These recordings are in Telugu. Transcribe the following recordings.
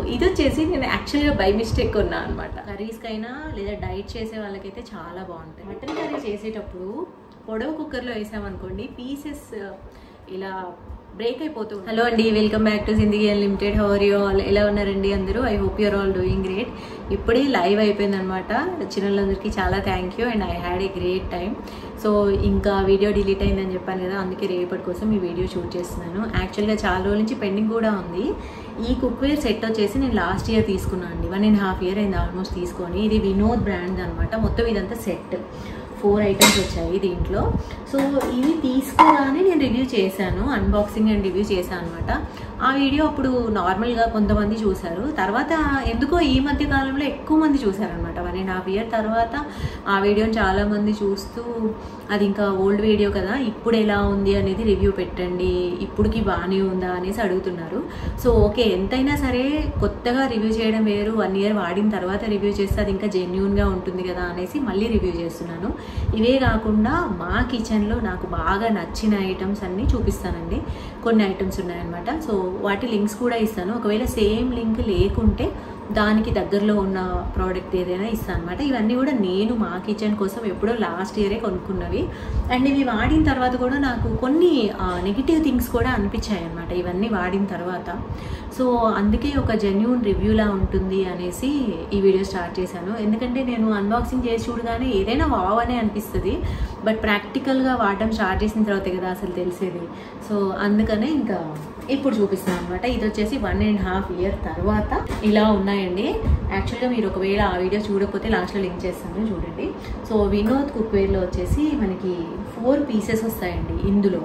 ఇది వచ్చేసి నేను యాక్చువల్గా బై మిస్టేక్ కొన్నా అనమాట కర్రీస్కైనా లేదా డైట్ చేసే వాళ్ళకైతే చాలా బాగుంటాయి మటన్ కర్రీ చేసేటప్పుడు పొడవు కుక్కర్లో వేసామనుకోండి పీసెస్ ఇలా బ్రేక్ అయిపోతూ హలో అండి welcome back to Zindagi unlimited how are you all ఎలా ఉన్నారండి అందరూ I hope your all doing great ఇప్పుడే లైవ్ అయిపోయింది అనమాట చిన్నలందరికీ చాలా thank you and I had a great time so ఇంకా వీడియో డిలీట్ అయిందని చెప్పాను కదా అందుకే రేపటి కోసం ఈ వీడియో షూట్ చేస్తున్నాను యాక్చువల్గా చాలా రోజుల నుంచి పెండింగ్ కూడా ఉంది ఈ కుక్వేర్ సెట్ వచ్చేసి నేను లాస్ట్ ఇయర్ తీసుకున్నాను అండి వన్ అండ్ హాఫ్ ఇయర్ అయింది ఆల్మోస్ట్ తీసుకొని ఇది వినోద్ బ్రాండ్ అనమాట మొత్తం ఇదంతా సెట్ ఫోర్ ఐటమ్స్ వచ్చాయి దీంట్లో సో ఇవి తీసుకోగానే నేను రివ్యూ చేశాను అన్బాక్సింగ్ అండ్ రివ్యూ చేశాను అనమాట ఆ వీడియో అప్పుడు నార్మల్గా కొంతమంది చూశారు తర్వాత ఎందుకో ఈ మధ్య కాలంలో ఎక్కువ మంది చూశారనమాట వన్ అండ్ హాఫ్ ఇయర్ తర్వాత ఆ వీడియోని చాలామంది చూస్తూ అది ఇంకా ఓల్డ్ వీడియో కదా ఇప్పుడు ఎలా ఉంది అనేది రివ్యూ పెట్టండి ఇప్పటికి బాగానే ఉందా అనేసి అడుగుతున్నారు సో ఓకే ఎంతైనా సరే కొత్తగా రివ్యూ చేయడం వేరు వన్ ఇయర్ వాడిన తర్వాత రివ్యూ చేస్తే అది ఇంకా జెన్యున్గా ఉంటుంది కదా అనేసి మళ్ళీ రివ్యూ చేస్తున్నాను ఇవే కాకుండా మా కిచెన్లో నాకు బాగా నచ్చిన ఐటమ్స్ అన్నీ చూపిస్తానండి కొన్ని ఐటమ్స్ ఉన్నాయన్నమాట సో వాటి లింక్స్ కూడా ఇస్తాను ఒకవేళ సేమ్ లింక్ లేకుంటే దానికి దగ్గరలో ఉన్న ప్రోడక్ట్ ఏదైనా ఇస్తాను అనమాట ఇవన్నీ కూడా నేను మా కిచెన్ కోసం ఎప్పుడో లాస్ట్ ఇయరే కొనుక్కున్నవి అండ్ ఇవి వాడిన తర్వాత కూడా నాకు కొన్ని నెగిటివ్ థింగ్స్ కూడా అనిపించాయి అనమాట ఇవన్నీ వాడిన తర్వాత సో అందుకే ఒక జెన్యున్ రివ్యూలా ఉంటుంది అనేసి ఈ వీడియో స్టార్ట్ చేశాను ఎందుకంటే నేను అన్బాక్సింగ్ చేసి చూడగానే ఏదైనా వావ్ అనే అనిపిస్తుంది బట్ ప్రాక్టికల్గా వాడడం స్టార్ట్ చేసిన తర్వాతే కదా అసలు తెలిసేది సో అందుకనే ఇంకా ఇప్పుడు చూపిస్తాను అనమాట ఇది వచ్చేసి వన్ అండ్ హాఫ్ ఇయర్ తర్వాత ఇలా ఉన్నాయండి యాక్చువల్గా మీరు ఒకవేళ ఆ వీడియో చూడకపోతే లాస్ట్లో లింక్ చేస్తాను చూడండి సో వినోద్ కుక్వేర్లో వచ్చేసి మనకి ఫోర్ పీసెస్ వస్తాయండి ఇందులో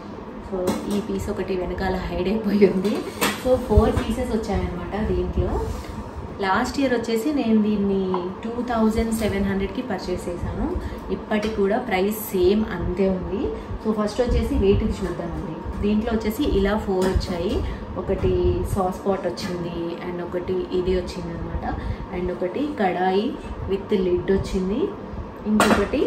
సో ఈ పీస్ ఒకటి వెనకాల హైడ్ అయిపోయి ఉంది సో ఫోర్ పీసెస్ వచ్చాయన్నమాట దీంట్లో లాస్ట్ ఇయర్ వచ్చేసి నేను దీన్ని టూ థౌజండ్ సెవెన్ హండ్రెడ్కి పర్చేస్ చేశాను ఇప్పటికి కూడా ప్రైస్ సేమ్ అంతే ఉంది సో ఫస్ట్ వచ్చేసి వెయిట్కి చూద్దామండి దీంట్లో వచ్చేసి ఇలా ఫోర్ వచ్చాయి ఒకటి సాస్ పాట్ వచ్చింది అండ్ ఒకటి ఇది వచ్చింది అనమాట అండ్ ఒకటి కడాయి విత్ లిడ్ వచ్చింది ఇంకొకటి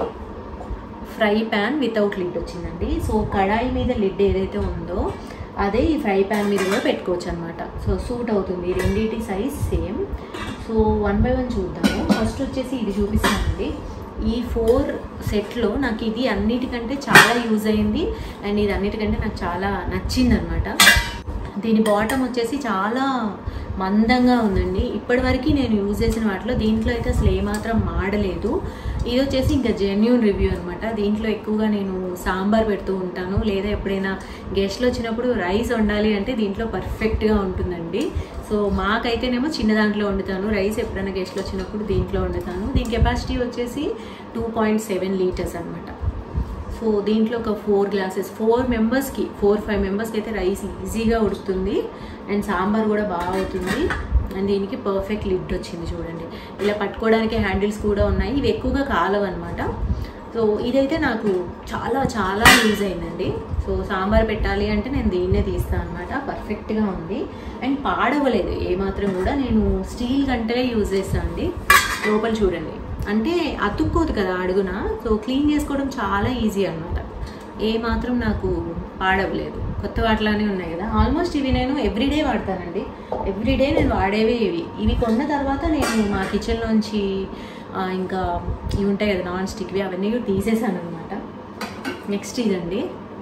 ఫ్రై ప్యాన్ వితౌట్ లిడ్ వచ్చిందండి సో కడాయి మీద లిడ్ ఏదైతే ఉందో అదే ఈ ఫ్రై ప్యాన్ మీద కూడా పెట్టుకోవచ్చు అనమాట సో సూట్ అవుతుంది రెండింటి size same so one by one చూద్దాము ఫస్ట్ వచ్చేసి ఇది చూపిస్తానండి ఈ ఫోర్ సెట్లో నాకు ఇది అన్నిటికంటే చాలా యూజ్ అయింది అండ్ ఇది అన్నిటికంటే నాకు చాలా నచ్చింది అనమాట దీని బాటమ్ వచ్చేసి చాలా మందంగా ఉందండి ఇప్పటివరకు నేను యూజ్ చేసిన వాటిలో దీంట్లో అయితే అసలు ఏమాత్రం మాడలేదు ఇది వచ్చేసి ఇంకా జెన్యున్ రివ్యూ అనమాట దీంట్లో ఎక్కువగా నేను సాంబార్ పెడుతూ ఉంటాను లేదా ఎప్పుడైనా గెస్ట్లు వచ్చినప్పుడు రైస్ వండాలి అంటే దీంట్లో పర్ఫెక్ట్గా ఉంటుందండి సో మాకైతేనేమో చిన్న దాంట్లో వండుతాను రైస్ ఎప్పుడైనా గెస్ట్లు వచ్చినప్పుడు దీంట్లో వండుతాను దీని కెపాసిటీ వచ్చేసి టూ పాయింట్ సెవెన్ లీటర్స్ అనమాట సో దీంట్లో ఒక ఫోర్ గ్లాసెస్ ఫోర్ మెంబర్స్కి ఫోర్ ఫైవ్ మెంబర్స్కి అయితే రైస్ ఈజీగా ఉడుకుతుంది అండ్ సాంబార్ కూడా బాగా అవుతుంది అండ్ దీనికి పర్ఫెక్ట్ లిడ్ వచ్చింది చూడండి ఇలా పట్టుకోవడానికి హ్యాండిల్స్ కూడా ఉన్నాయి ఇవి ఎక్కువగా కాలవు అనమాట సో ఇదైతే నాకు చాలా చాలా యూజ్ అయిందండి సో సాంబార్ పెట్టాలి అంటే నేను దీన్నే తీస్తాను అనమాట పర్ఫెక్ట్గా ఉంది అండ్ పాడవలేదు ఏమాత్రం కూడా నేను స్టీల్ గంటలే యూజ్ చేస్తాను అండి లోపల చూడండి అంటే అతుక్కోదు కదా అడుగున సో క్లీన్ చేసుకోవడం చాలా ఈజీ అనమాట ఏ మాత్రం నాకు పాడవలేదు కొత్త వాటిలానే ఉన్నాయి కదా ఆల్మోస్ట్ ఇవి నేను ఎవ్రీడే వాడతానండి ఎవ్రీడే నేను వాడేవి ఇవి ఇవి కొన్న తర్వాత నేను మా కిచెన్లోంచి ఇంకా ఇవి ఉంటాయి కదా నాన్ స్టిక్వి అవన్నీ కూడా తీసేసాను అనమాట నెక్స్ట్ ఇదండి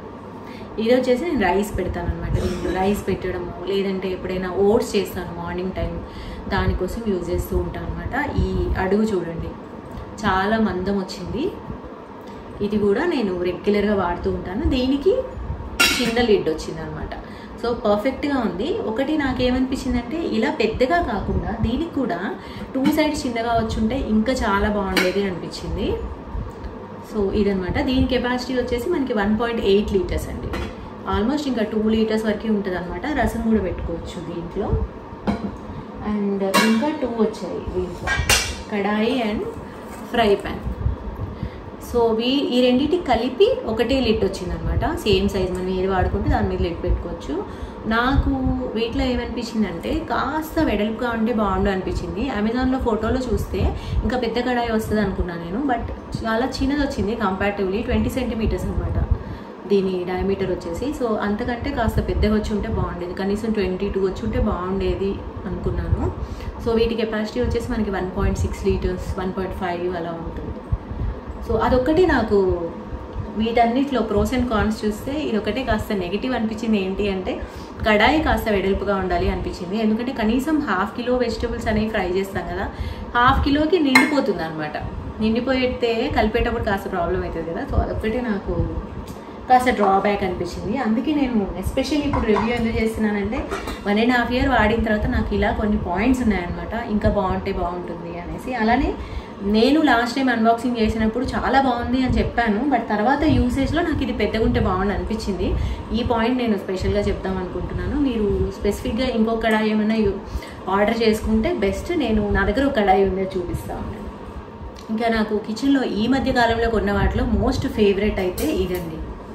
ఇది వచ్చేసి నేను రైస్ పెడతాను అనమాట దీంట్లో రైస్ పెట్టడము లేదంటే ఎప్పుడైనా ఓట్స్ చేస్తాను మార్నింగ్ టైం దానికోసం యూజ్ చేస్తూ ఉంటాను అనమాట ఈ అడుగు చూడండి చాలా మందం వచ్చింది ఇది కూడా నేను రెగ్యులర్గా వాడుతూ ఉంటాను దీనికి చిన్న లిడ్ వచ్చింది అనమాట సో పర్ఫెక్ట్గా ఉంది ఒకటి నాకేమనిపించిందంటే ఇలా పెద్దగా కాకుండా దీనికి కూడా టూ సైడ్స్ చిన్నగా వచ్చుంటే ఇంకా చాలా బాగుండేది అనిపించింది సో ఇదనమాట దీని కెపాసిటీ వచ్చేసి మనకి వన్ పాయింట్ ఎయిట్ లీటర్స్ అండి ఆల్మోస్ట్ ఇంకా టూ లీటర్స్ వరకు ఉంటుంది అనమాట రసం కూడా పెట్టుకోవచ్చు దీంట్లో అండ్ ఇంకా టూ వచ్చాయి దీంట్లో kadai and fry pan so we ఈ రెండింటికి కలిపి ఒకటే లిడ్ వచ్చిందనమాట సేమ్ సైజ్ మనం ఏది వాడుకుంటే దాని మీద లిడ్ పెట్టుకోవచ్చు నాకు వీటిలో ఏమనిపించిందంటే కాస్త వెడల్పుగా ఉంటే బాగుండు అనిపించింది అమెజాన్లో ఫోటోలో చూస్తే ఇంకా పెద్ద కడాయి వస్తుంది అనుకున్నాను నేను బట్ చాలా చిన్నది వచ్చింది కంపారిటివ్లీ ట్వంటీ సెంటీమీటర్స్ అనమాట దీని డయామీటర్ వచ్చేసి సో అంతకంటే కాస్త పెద్దగా వచ్చి ఉంటే బాగుండేది కనీసం ట్వంటీ టూ వచ్చి ఉంటే బాగుండేది అనుకున్నాను సో వీటి కెపాసిటీ వచ్చేసి మనకి one point six litres one point five అలా ఉంటుంది సో అదొక్కటి నాకు వీటన్నిటిలో ప్రోస్ అండ్ కాన్స్ చూస్తే ఇది ఒకటే కాస్త నెగిటివ్ అనిపించింది ఏంటి అంటే కడాయి కాస్త వెడల్పుగా ఉండాలి అనిపించింది ఎందుకంటే కనీసం హాఫ్ కిలో వెజిటబుల్స్ అనేవి ఫ్రై చేస్తాం కదా హాఫ్ కిలోకి నిండిపోతుంది అనమాట నిండిపోయితే కలిపేటప్పుడు కాస్త ప్రాబ్లం అవుతుంది కదా సో అదొక్కటి నాకు కాస్త డ్రాబ్యాక్ అనిపించింది అందుకే నేను ఎస్పెషల్లీ ఇప్పుడు రివ్యూ ఎందుకు చేస్తున్నానంటే వన్ అండ్ హాఫ్ ఇయర్ వాడిన తర్వాత నాకు ఇలా కొన్ని పాయింట్స్ ఉన్నాయన్నమాట ఇంకా బాగుంటే బాగుంటుంది అనేసి అలానే నేను లాస్ట్ టైం అన్బాక్సింగ్ చేసినప్పుడు చాలా బాగుంది అని చెప్పాను బట్ తర్వాత యూసేజ్లో నాకు ఇది పెద్దగా ఉంటే బాగుంది అనిపించింది ఈ పాయింట్ నేను స్పెషల్గా చెప్దాం అనుకుంటున్నాను మీరు స్పెసిఫిక్గా ఇంకో కడాయి ఏమైనా ఆర్డర్ చేసుకుంటే బెస్ట్ నేను నా దగ్గర ఒక కడాయి ఉందే చూపిస్తాను ఇంకా నాకు కిచెన్లో ఈ మధ్య కాలంలో కొన్న వాటిలో మోస్ట్ ఫేవరెట్ అయితే ఇదండి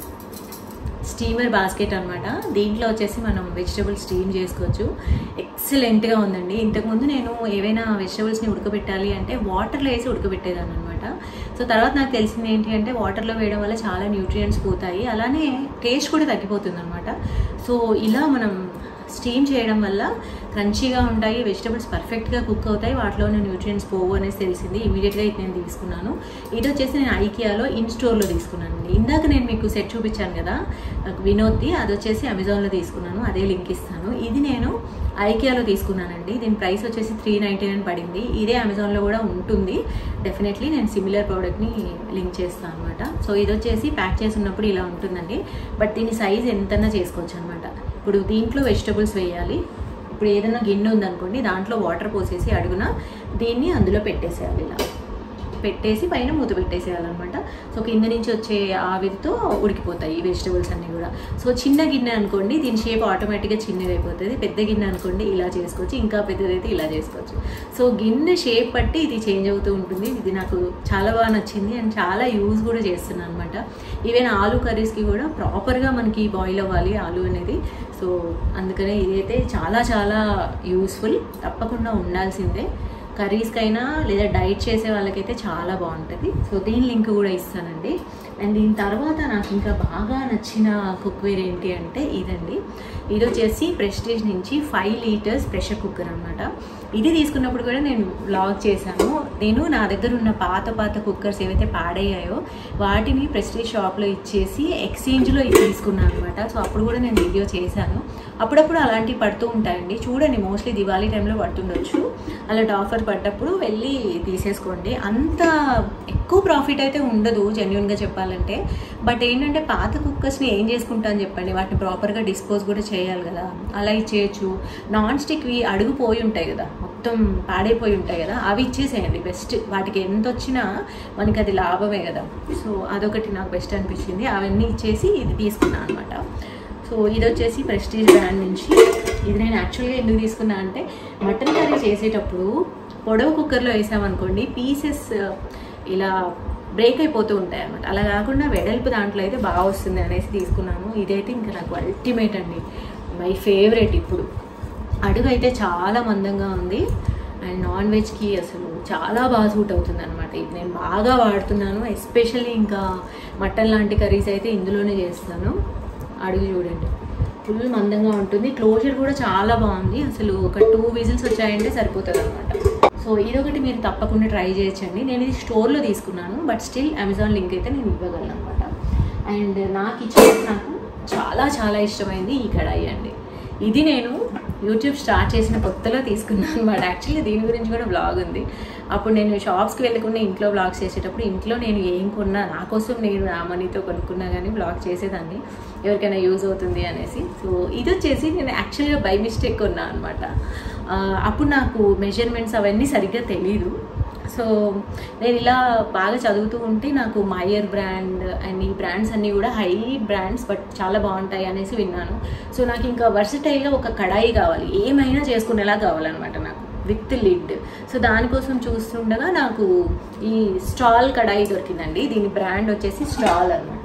స్టీమర్ బాస్కెట్ అనమాట దీంట్లో వచ్చేసి మనం వెజిటబుల్స్ స్టీమ్ చేసుకోవచ్చు ఎక్సలెంట్గా ఉందండి ఇంతకుముందు నేను ఏవైనా వెజిటబుల్స్ని ఉడకబెట్టాలి అంటే వాటర్లో వేసి ఉడకబెట్టేదాన్ని అనమాట సో తర్వాత నాకు తెలిసింది ఏంటి అంటే వాటర్లో వేయడం వల్ల చాలా న్యూట్రియంట్స్ పోతాయి అలానే టేస్ట్ కూడా తగ్గిపోతుంది అనమాట సో ఇలా మనం స్టీమ్ చేయడం వల్ల క్రంచీగా ఉంటాయి వెజిటబుల్స్ పర్ఫెక్ట్గా కుక్ అవుతాయి వాటిలోని న్యూట్రియంట్స్ పోవు అనేసి తెలిసింది ఇమీడియట్గా ఇది నేను తీసుకున్నాను ఇది వచ్చేసి నేను ఐకియాలో ఇన్ స్టోర్లో తీసుకున్నాను ఇందాక నేను మీకు సెట్ చూపించాను కదా వినోద్ది అది వచ్చేసి అమెజాన్లో తీసుకున్నాను అదే లింక్ ఇస్తాను ఇది నేను ఐకియాలో తీసుకున్నానండి దీని ప్రైస్ వచ్చేసి త్రీ నైంటీ నైన్ పడింది ఇదే అమెజాన్లో కూడా ఉంటుంది డెఫినెట్లీ నేను సిమిలర్ ప్రోడక్ట్ని లింక్ చేస్తాను అనమాట సో ఇది వచ్చేసి ప్యాక్ చేసి ఉన్నప్పుడు ఇలా ఉంటుందండి బట్ దీని సైజ్ ఎంతన్నా చేసుకోవచ్చు అనమాట ఇప్పుడు దీంట్లో వెజిటబుల్స్ వేయాలి ఇప్పుడు ఏదైనా గిన్నె ఉందనుకోండి దాంట్లో వాటర్ పోసేసి అడుగున దీన్ని అందులో పెట్టేసేయాలి ఇలా పెట్టేసి పైన మూత పెట్టేసేయాలన్నమాట సో కింద నుంచి వచ్చే ఆవిరితో ఉడికిపోతాయి ఈ వెజిటబుల్స్ అన్నీ కూడా సో చిన్న గిన్నె అనుకోండి దీని షేప్ ఆటోమేటిక్గా చిన్నగా అయిపోతుంది పెద్ద గిన్నె అనుకోండి ఇలా చేసుకోవచ్చు ఇంకా పెద్దదైతే ఇలా చేసుకోవచ్చు సో గిన్నె షేప్ బట్టి ఇది చేంజ్ అవుతూ ఉంటుంది ఇది నాకు చాలా బాగా నచ్చింది అండ్ చాలా యూజ్ కూడా చేస్తున్నాను అనమాట ఈవెన్ ఆలు కర్రీస్కి కూడా ప్రాపర్గా మనకి బాయిల్ అవ్వాలి ఆలు అనేది సో అందుకనే ఇదైతే చాలా చాలా యూస్ఫుల్ తప్పకుండా ఉండాల్సిందే కర్రీస్కైనా లేదా డైట్ చేసే వాళ్ళకైతే చాలా బాగుంటుంది సో దీని లింక్ కూడా ఇస్తానండి అండ్ దీని తర్వాత నాకు ఇంకా బాగా నచ్చిన కుక్వేర్ ఏంటి అంటే ఇదండి ఇది వచ్చేసి ప్రెస్టీజ్ నుంచి ఫైవ్ లీటర్స్ ప్రెషర్ కుక్కర్ అనమాట ఇది తీసుకున్నప్పుడు కూడా నేను బ్లాగ్ చేశాను నేను నా దగ్గర ఉన్న పాత పాత కుక్కర్స్ ఏవైతే పాడయ్యాయో వాటిని ప్రెస్టీజ్ షాప్లో ఇచ్చేసి ఎక్స్చేంజ్లో ఇది తీసుకున్నాను అనమాట సో అప్పుడు కూడా నేను వీడియో చేశాను అప్పుడప్పుడు అలాంటివి పడుతూ ఉంటాయండి చూడండి మోస్ట్లీ దివాళీ టైంలో పడుతుండొచ్చు అలాంటి ఆఫర్ పడ్డప్పుడు వెళ్ళి తీసేసుకోండి అంత ఎక్కువ ప్రాఫిట్ అయితే ఉండదు జెన్యున్గా చెప్పాలంటే బట్ ఏంటంటే పాత కుక్కర్స్ని ఏం చేసుకుంటాను చెప్పండి వాటిని ప్రాపర్గా డిస్పోజ్ కూడా చేయాలి కదా అలా ఇచ్చేయచ్చు నాన్ స్టిక్వి అడుగు పోయి ఉంటాయి కదా మొత్తం పాడైపోయి ఉంటాయి కదా అవి ఇచ్చేసేయండి బెస్ట్ వాటికి ఎంత వచ్చినా మనకి అది లాభమే కదా సో అదొకటి నాకు బెస్ట్ అనిపించింది అవన్నీ ఇచ్చేసి ఇది తీసుకున్నాను అనమాట సో ఇది వచ్చేసి ప్రెస్టీజ్ బ్రాండ్ నుంచి ఇది నేను యాక్చువల్గా ఎందుకు తీసుకున్నా అంటే మటన్ కర్రీ చేసేటప్పుడు పొడవు కుక్కర్లో వేసామనుకోండి పీసెస్ ఇలా బ్రేక్ అయిపోతూ ఉంటాయి అనమాట అలా కాకుండా వెడల్పు దాంట్లో అయితే బాగా వస్తుంది అనేసి తీసుకున్నాను ఇదైతే ఇంకా నాకు అల్టిమేట్ అండి మై ఫేవరెట్ ఇప్పుడు అడుగు అయితే చాలా మందంగా ఉంది అండ్ నాన్ వెజ్కి అసలు చాలా బాగా సూట్ అవుతుంది అనమాట ఇది నేను బాగా వాడుతున్నాను ఎస్పెషల్లీ ఇంకా మటన్ లాంటి కర్రీస్ అయితే ఇందులోనే చేస్తాను అడుగు చూడండి ఫుల్ మందంగా ఉంటుంది క్లోజర్ కూడా చాలా బాగుంది అసలు ఒక టూ విజిల్స్ వచ్చాయంటే సరిపోతుంది అనమాట సో ఇదొకటి మీరు తప్పకుండా ట్రై చేయొచ్చండి నేను ఇది స్టోర్లో తీసుకున్నాను బట్ స్టిల్ అమెజాన్ లింక్ అయితే నేను ఇవ్వగలను అనమాట అండ్ నాకు ఇచ్చిన నాకు చాలా చాలా ఇష్టమైంది ఈ కడాయి అండి ఇది నేను యూట్యూబ్ స్టార్ట్ చేసిన కొత్తలో తీసుకున్నాను అనమాట యాక్చువల్లీ దీని గురించి కూడా బ్లాగ్ ఉంది అప్పుడు నేను షాప్స్కి వెళ్ళకుండా ఇంట్లో బ్లాగ్స్ చేసేటప్పుడు ఇంట్లో నేను ఏం కొన్నా నా కోసం నేను నా మనీతో కొనుక్కున్నా కానీ బ్లాగ్ చేసేదాన్ని ఎవరికైనా యూజ్ అవుతుంది అనేసి సో ఇది వచ్చేసి నేను యాక్చువల్గా బై మిస్టేక్ కొన్నా అనమాట అప్పుడు నాకు మెజర్మెంట్స్ అవన్నీ సరిగ్గా తెలీదు సో నేను ఇలా బాగా చదువుతూ ఉంటే నాకు మాయర్ బ్రాండ్ అండ్ ఈ బ్రాండ్స్ అన్నీ కూడా హై బ్రాండ్స్ బట్ చాలా బాగుంటాయి అనేసి విన్నాను సో నాకు ఇంకా వర్సిటైల్గా ఒక కడాయి కావాలి ఏమైనా చేసుకునేలా కావాలన్నమాట నాకు విత్ లిడ్ సో దానికోసం చూస్తుండగా నాకు ఈ స్టాల్ కడాయి దొరికిందండి దీని బ్రాండ్ వచ్చేసి స్టాల్ అనమాట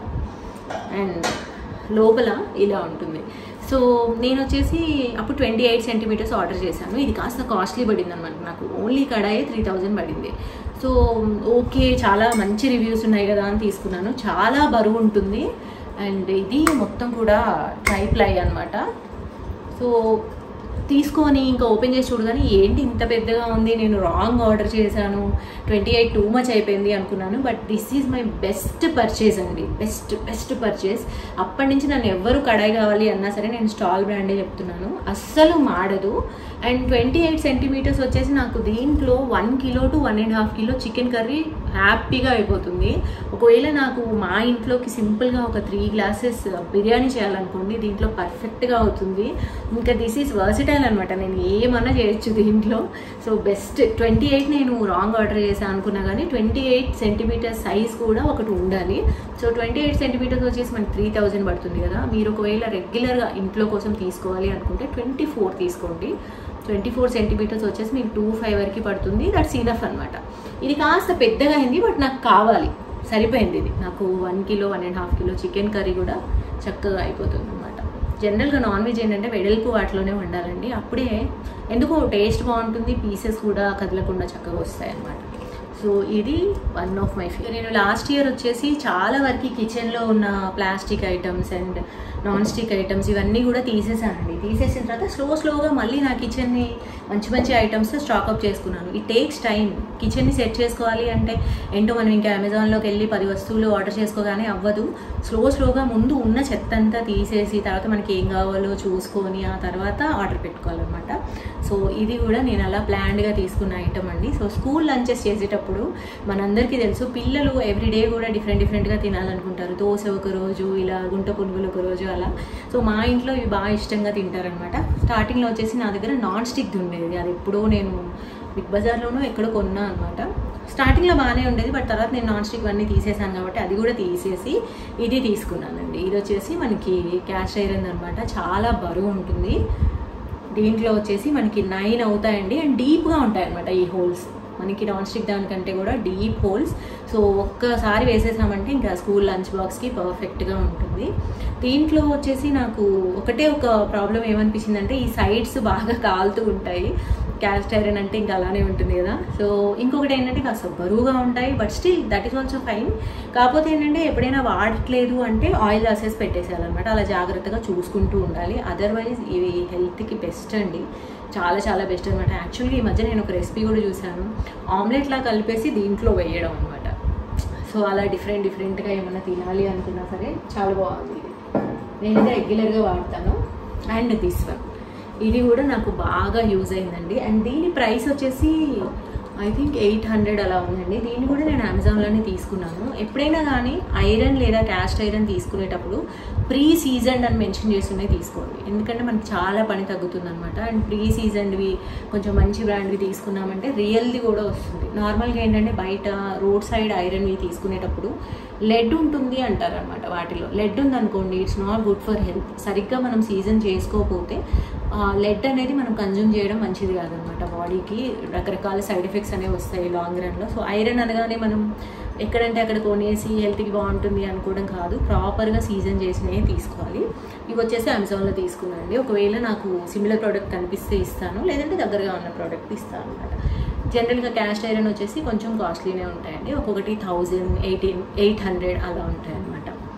అండ్ లోపల ఇలా ఉంటుంది సో నేను వచ్చేసి అప్పుడు ట్వంటీ ఎయిట్ సెంటీమీటర్స్ ఆర్డర్ చేశాను ఇది కాస్త కాస్ట్లీ పడింది అనమాట నాకు ఓన్లీ కడాయి త్రీ థౌజండ్ పడింది సో ఓకే చాలా మంచి రివ్యూస్ ఉన్నాయి కదా అని తీసుకున్నాను చాలా బరువు ఉంటుంది అండ్ ఇది మొత్తం కూడా ట్రై ప్లై అనమాట సో తీసుకొని ఇంకా ఓపెన్ చేసి చూడగానే ఏంటి ఇంత పెద్దగా ఉంది నేను రాంగ్ ఆర్డర్ చేశాను ట్వంటీ ఎయిట్ టూ మచ్ అయిపోయింది అనుకున్నాను but this is my best purchase అండి బెస్ట్ బెస్ట్ పర్చేజ్ అప్పటి నుంచి నన్ను ఎవ్వరు కడాయి కావాలి అన్నా సరే నేను స్టాల్ బ్రాండే చెప్తున్నాను అస్సలు మాడదు అండ్ ట్వంటీ ఎయిట్ సెంటీమీటర్స్ వచ్చేసి నాకు దీంట్లో one kilo to one and half kilo chicken curry హ్యాపీగా అయిపోతుంది ఒకవేళ నాకు మా ఇంట్లోకి సింపుల్గా ఒక త్రీ గ్లాసెస్ బిర్యానీ చేయాలనుకోండి దీంట్లో పర్ఫెక్ట్గా అవుతుంది ఇంకా దిస్ ఈజ్ వర్సిటైల్ అనమాట నేను ఏమన్నా చేయొచ్చు దీంట్లో సో బెస్ట్ ట్వంటీ ఎయిట్ నేను రాంగ్ ఆర్డర్ చేశాను అనుకున్నా కానీ ట్వంటీ ఎయిట్ సెంటీమీటర్ సైజ్ కూడా ఒకటి ఉండాలి సో ట్వంటీ ఎయిట్ సెంటీమీటర్స్ వచ్చేసి మనకి త్రీ థౌజండ్ పడుతుంది కదా మీరు ఒకవేళ రెగ్యులర్గా ఇంట్లో కోసం తీసుకోవాలి అనుకుంటే ట్వంటీ ఫోర్ తీసుకోండి ట్వంటీ ఫోర్ సెంటీమీటర్స్ వచ్చేసి మీకు టూ ఫైవ్ వరకు పడుతుంది దట్స్ ఇనఫ్ అనమాట ఇది కాస్త పెద్దగా అయింది బట్ నాకు కావాలి సరిపోయింది ఇది నాకు one kilo one and half kilo chicken curry కూడా చక్కగా అయిపోతుంది అనమాట జనరల్గా నాన్ వెజ్ ఏంటంటే వెడల్పు వాటిలోనే వండాలండి అప్పుడే ఎందుకో టేస్ట్ బాగుంటుంది పీసెస్ కూడా కదలకుండా చక్కగా వస్తాయి అన్నమాట సో ఇది వన్ ఆఫ్ మై ఫేవరెట్ నేను లాస్ట్ ఇయర్ వచ్చేసి చాలా వరకు కిచెన్లో ఉన్న plastic items and non stick items ఇవన్నీ కూడా తీసేసానండి తీసేసిన తర్వాత స్లో స్లోగా మళ్ళీ నా కిచెన్ని మంచి మంచి ఐటమ్స్ స్టాక్అప్ చేసుకున్నాను ఇట్ టేక్స్ టైం కిచెన్ని సెట్ చేసుకోవాలి అంటే ఏంటో మనం ఇంకా అమెజాన్లోకి వెళ్ళి పది వస్తువులు ఆర్డర్ చేసుకోగానే అవ్వదు స్లో స్లోగా ముందు ఉన్న చెత్త అంతా తీసేసి తర్వాత మనకి ఏం కావాలో చూసుకొని ఆ తర్వాత ఆర్డర్ పెట్టుకోవాలన్నమాట సో ఇది కూడా నేను అలా ప్లాన్డ్గా తీసుకున్న ఐటమ్ అండి సో స్కూల్ లంచెస్ చేసేటప్పుడు మనందరికీ తెలుసు పిల్లలు ఎవ్రీడే కూడా డిఫరెంట్ డిఫరెంట్గా తినాలనుకుంటారు దోశ ఒక రోజు ఇలా గుంట పునుగులు ఒక రోజు అలా సో మా ఇంట్లో ఇవి బాగా ఇష్టంగా తింటారనమాట స్టార్టింగ్లో వచ్చేసి నా దగ్గర నాన్ స్టిక్ ఉండేది అది ఎప్పుడో నేను బిగ్ బజార్లోనూ ఎక్కడో కొన్నా అనమాట స్టార్టింగ్లో బాగానే ఉండేది బట్ తర్వాత నేను నాన్ స్టిక్ అన్నీ తీసేసాను కాబట్టి అది కూడా తీసేసి ఇది తీసుకున్నానండి ఇది వచ్చేసి మనకి క్యాష్ ఐరన్ అనమాట చాలా బరువు ఉంటుంది దీంట్లో వచ్చేసి మనకి నైన్ అవుతాయండి అండ్ డీప్గా ఉంటాయి అనమాట ఈ హోల్స్ మనకి నాన్ స్టిక్ దానికంటే కూడా డీప్ హోల్స్ సో ఒక్కసారి వేసేసామంటే ఇంకా స్కూల్ లంచ్ బాక్స్కి పర్ఫెక్ట్గా ఉంటుంది దీంట్లో వచ్చేసి నాకు ఒకటే ఒక ప్రాబ్లం ఏమనిపించిందంటే ఈ సైడ్స్ బాగా కాలుతూ ఉంటాయి క్యాస్ట్ ఐరన్ అంటే ఇంకా అలానే ఉంటుంది కదా సో ఇంకొకటి ఏంటంటే కాస్త బరువుగా ఉంటాయి but still that is also fine కాకపోతే ఏంటంటే ఎప్పుడైనా వాడట్లేదు అంటే ఆయిల్ రాసేసి పెట్టేసేయాలన్నమాట అలా జాగ్రత్తగా చూసుకుంటూ ఉండాలి అదర్వైజ్ ఇవి హెల్త్కి బెస్ట్ అండి చాలా చాలా బెస్ట్ అనమాట యాక్చువల్లీ ఈ మధ్య నేను ఒక రెసిపీ కూడా చూశాను ఆమ్లెట్లా కలిపేసి దీంట్లో వేయడం అనమాట సో అలా డిఫరెంట్ డిఫరెంట్గా ఏమైనా తినాలి అనుకున్నా సరే చాలా బాగుంది ఇది నేను రెగ్యులర్గా వాడతాను అండ్ దిస్ వన్ ఇది కూడా నాకు బాగా యూజ్ అయిందండి అండ్ దీని ప్రైస్ వచ్చేసి ఐ థింక్ ఎయిట్ హండ్రెడ్ అలా ఉందండి దీన్ని కూడా నేను అమెజాన్లోనే తీసుకున్నాను ఎప్పుడైనా కానీ ఐరన్ లేదా క్యాస్ట్ ఐరన్ తీసుకునేటప్పుడు ప్రీ సీజన్డ్ అని మెన్షన్ చేస్తున్నవి తీసుకోండి ఎందుకంటే మనకి చాలా పని తగ్గుతుంది అనమాట అండ్ ప్రీ సీజన్డ్వి కొంచెం మంచి బ్రాండ్వి తీసుకున్నామంటే రియల్ది కూడా వస్తుంది నార్మల్గా ఏంటంటే బయట రోడ్ సైడ్ ఐరన్వి తీసుకునేటప్పుడు లెడ్ ఉంటుంది అంటారు అనమాట వాటిలో లెడ్ ఉందనుకోండి it's not good for health సరిగ్గా మనం సీజన్ చేసుకోకపోతే లెడ్ అనేది మనం కన్జ్యూమ్ చేయడం మంచిది కాదనమాట బాడీకి రకరకాల సైడ్ ఎఫెక్ట్స్ అనేవి వస్తాయి లాంగ్ రన్లో సో ఐరన్ అనగానే మనం ఎక్కడంటే అక్కడ కొనేసి హెల్త్కి బాగుంటుంది అనుకోవడం కాదు ప్రాపర్గా సీజన్ చేసినవి తీసుకోవాలి ఇవి వచ్చేసి అమెజాన్లో తీసుకున్నాండి ఒకవేళ నాకు సిమిలర్ ప్రోడక్ట్ కనిపిస్తే ఇస్తాను లేదంటే దగ్గరగా ఉన్న ప్రోడక్ట్ ఇస్తాను అనమాట జనరల్గా క్యాస్ట్ ఐరన్ వచ్చేసి కొంచెం కాస్ట్లీనే ఉంటాయండి ఒక్కొక్కటి థౌజండ్ ఎయిటీన్ ఎయిట్ హండ్రెడ్ అలా ఉంటాయి అనమాట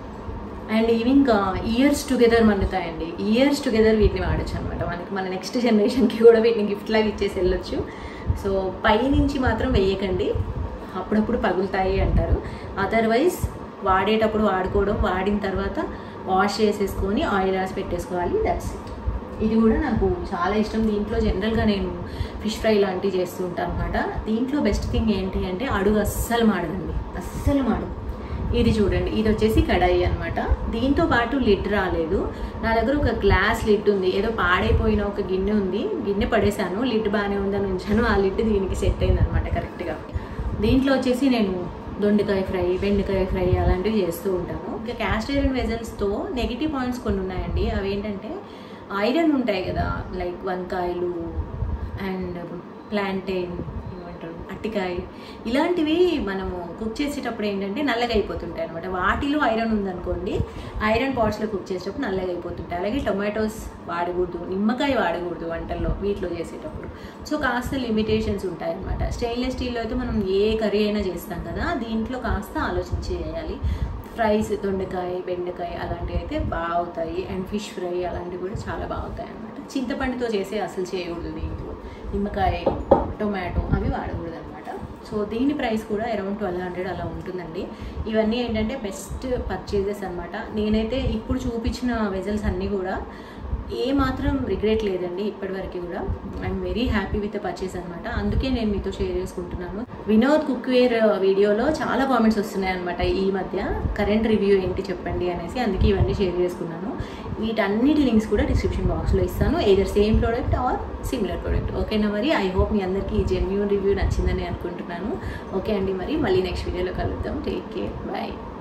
అండ్ ఇవి ఇంకా ఇయర్స్ టుగెదర్ మన్నుతాయండి ఇయర్స్ టుగెదర్ వీటిని వాడచ్చు అనమాట మనకి మన నెక్స్ట్ జనరేషన్కి కూడా వీటిని గిఫ్ట్ లాగా ఇచ్చేసి వెళ్ళొచ్చు సో పైనుంచి మాత్రం వేయకండి అప్పుడప్పుడు పగులుతాయి అంటారు అదర్వైజ్ వాడేటప్పుడు వాడుకోవడం వాడిన తర్వాత వాష్ చేసేసుకొని ఆయిల్ రాసి పెట్టేసుకోవాలి దట్స్ ఇట్ ఇది కూడా నాకు చాలా ఇష్టం దీంట్లో జనరల్గా నేను ఫిష్ ఫ్రై లాంటివి చేస్తూ ఉంటాను అనమాట దీంట్లో బెస్ట్ థింగ్ ఏంటి అంటే అడుగు అస్సలు మాడదండి అస్సలు మాడదు ఇది చూడండి ఇది వచ్చేసి కడాయి అనమాట దీంతో పాటు లిడ్ రాలేదు నా దగ్గర ఒక గ్లాస్ లిడ్ ఉంది ఏదో పాడైపోయిన ఒక గిన్నె ఉంది గిన్నె పడేశాను లిడ్ బాగానే ఉందని ఉంచాను ఆ లిడ్ దీనికి సెట్ అయింది అనమాట కరెక్ట్గా దీంట్లో వచ్చేసి నేను దొండకాయ ఫ్రై బెండకాయ ఫ్రై అలాంటివి చేస్తూ ఉంటాను ఇంకా క్యాస్ట్ ఐరన్ వెజల్స్తో నెగిటివ్ పాయింట్స్ కొన్ని ఉన్నాయండి అవి ఏంటంటే ఐరన్ ఉంటాయి కదా లైక్ వంకాయలు అండ్ ప్లాంటైన్ ఏమంటారు అట్టికాయ ఇలాంటివి మనము కుక్ చేసేటప్పుడు ఏంటంటే నల్లగా అయిపోతుంటాయి అనమాట వాటిలో ఐరన్ ఉందనుకోండి ఐరన్ పాట్స్లో కుక్ చేసేటప్పుడు నల్లగా అయిపోతుంటాయి అలాగే టొమాటోస్ వాడకూడదు నిమ్మకాయ వాడకూడదు వంటల్లో వీటిలో చేసేటప్పుడు సో కాస్త లిమిటేషన్స్ ఉంటాయి అనమాట స్టెయిన్లెస్ స్టీల్లో అయితే మనం ఏ కర్రీ అయినా చేస్తాం కదా దీంట్లో కాస్త ఆలోచించి చేయాలి ఫ్రైస్ దొండకాయ బెండకాయ అలాంటివి అయితే బాగా అవుతాయి అండ్ ఫిష్ ఫ్రై అలాంటివి కూడా చాలా బాగుతాయి అనమాట చింతపండుతో చేసే అసలు చేయకూడదు దీంట్లో నిమ్మకాయ టొమాటో అవి వాడకూడదు అనమాట సో దీని ప్రైస్ కూడా అరౌండ్ ట్వెల్వ్ హండ్రెడ్ అలా ఉంటుందండి ఇవన్నీ ఏంటంటే బెస్ట్ పర్చేజెస్ అనమాట నేనైతే ఇప్పుడు చూపించిన వెజల్స్ అన్నీ కూడా ఏ మాత్రం రిగ్రెట్ లేదండి ఇప్పటివరకు కూడా I'm very happy with the purchase అనమాట అందుకే నేను మీతో షేర్ చేసుకుంటున్నాను వినోద్ కుక్వేర్ వీడియోలో చాలా కామెంట్స్ వస్తున్నాయి అనమాట ఈ మధ్య కరెంట్ రివ్యూ ఏంటి చెప్పండి అనేసి అందుకే ఇవన్నీ షేర్ చేసుకున్నాను వీటన్నిటి లింక్స్ కూడా డిస్క్రిప్షన్ బాక్స్లో ఇస్తాను either same product or similar product ఓకేనా మరి ఐ హోప్ మీ అందరికీ ఈ జెన్యున్ రివ్యూ నచ్చిందని అనుకుంటున్నాను ఓకే అండి మరి మళ్ళీ నెక్స్ట్ వీడియోలో కలుద్దాం టేక్ కేర్ బాయ్